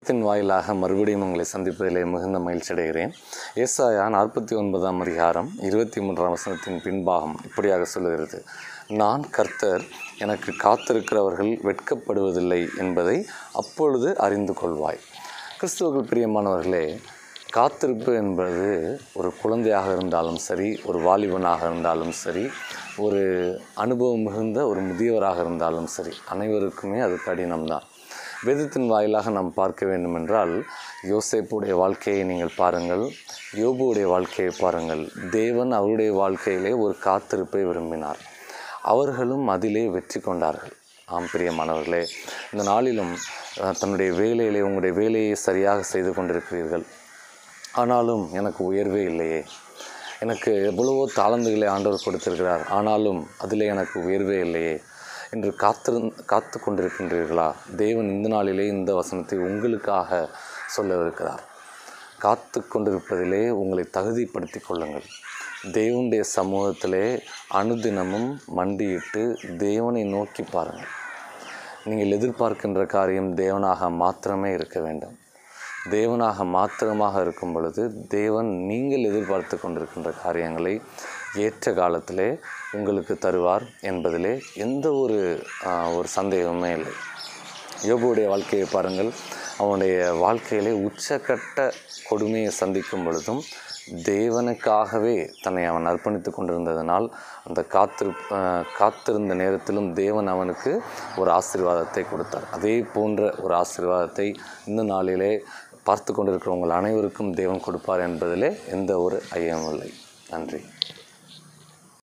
தின் வாயிலாக மறுபடியும் உங்களை சந்திப்பதிலே மிகுந்த மகிழ்ச்சி அடைகிறேன் ஏசாயா நாற்பத்தி ஒன்பதாம் அதிகாரம் இருபத்தி மூன்றாம் வசனத்தின் பின்பாகம் இப்படியாக சொல்லுகிறது நான் கர்த்தர் எனக்கு காத்திருக்கிறவர்கள் வெட்கப்படுவதில்லை என்பதை அப்பொழுது அறிந்து கொள்வாய் கிறிஸ்துவுக்குள் பிரியமானவர்களே காத்திருப்பு என்பது ஒரு குழந்தையாக இருந்தாலும் சரி ஒரு வாலிபனாக இருந்தாலும் சரி ஒரு அனுபவம் மிகுந்த ஒரு முதியவராக இருந்தாலும் சரி அனைவருக்குமே அது கடினம்தான் வேதத்தின் வாயிலாக நாம் பார்க்க வேண்டுமென்றால் யோசேப்புடைய வாழ்க்கையை நீங்கள் பாருங்கள் யோபுவுடைய வாழ்க்கையை பாருங்கள் தேவன் அவருடைய வாழ்க்கையிலே ஒரு காத்திருப்பை விரும்பினார் அவர்களும் அதிலே வெற்றி கொண்டார்கள் ஆம் பிரியமானவர்களே இந்த நாளிலும் அஹ், தன்னுடைய வேலையிலே உங்களுடைய வேலையை சரியாக செய்து கொண்டிருக்கிறீர்கள் ஆனாலும் எனக்கு உயர்வே இல்லையே எனக்கு எவ்வளவோ தாளந்துகளை ஆண்டவர் கொடுத்திருக்கிறார் ஆனாலும் அதிலே எனக்கு உயர்வே இல்லையே என்று காத்திரு காத்து கொண்டிருக்கின்றீர்களா தேவன் இந்த நாளிலே இந்த வசனத்தை உங்களுக்காக சொல்லவிருக்கிறார் காத்து கொண்டிருப்பதிலே உங்களை தகுதிப்படுத்தி கொள்ளுங்கள் தேவனுடைய சமூகத்திலே அனுதினமும் மண்டியிட்டு தேவனை நோக்கி பாருங்கள் நீங்கள் எதிர்பார்க்கின்ற காரியம் தேவனாக மாத்திரமே இருக்க வேண்டும் தேவனாக மாத்திரமாக இருக்கும் பொழுது தேவன் நீங்கள் எதிர்பார்த்து கொண்டிருக்கின்ற காரியங்களை ஏற்ற காலத்திலே உங்களுக்கு தருவார் என்பதிலே எந்த ஒரு ஆஹ், ஒரு சந்தேகமே இல்லை யோபுடைய வாழ்க்கையை பாருங்கள் அவனுடைய வாழ்க்கையிலே உச்சக்கட்ட கொடுமையை சந்திக்கும் பொழுதும் தேவனுக்காகவே தன்னை அவன் அர்ப்பணித்து கொண்டிருந்ததனால் அந்த காத்திரு அஹ், காத்திருந்த நேரத்திலும் தேவன் அவனுக்கு ஒரு ஆசீர்வாதத்தை கொடுத்தார் அதே போன்ற ஒரு ஆசீர்வாதத்தை இந்த நாளிலே பார்த்து கொண்டிருக்கிற உங்கள் அனைவருக்கும் தேவன் கொடுப்பார் என்பதிலே எந்த ஒரு ஐயமும் இல்லை நன்றி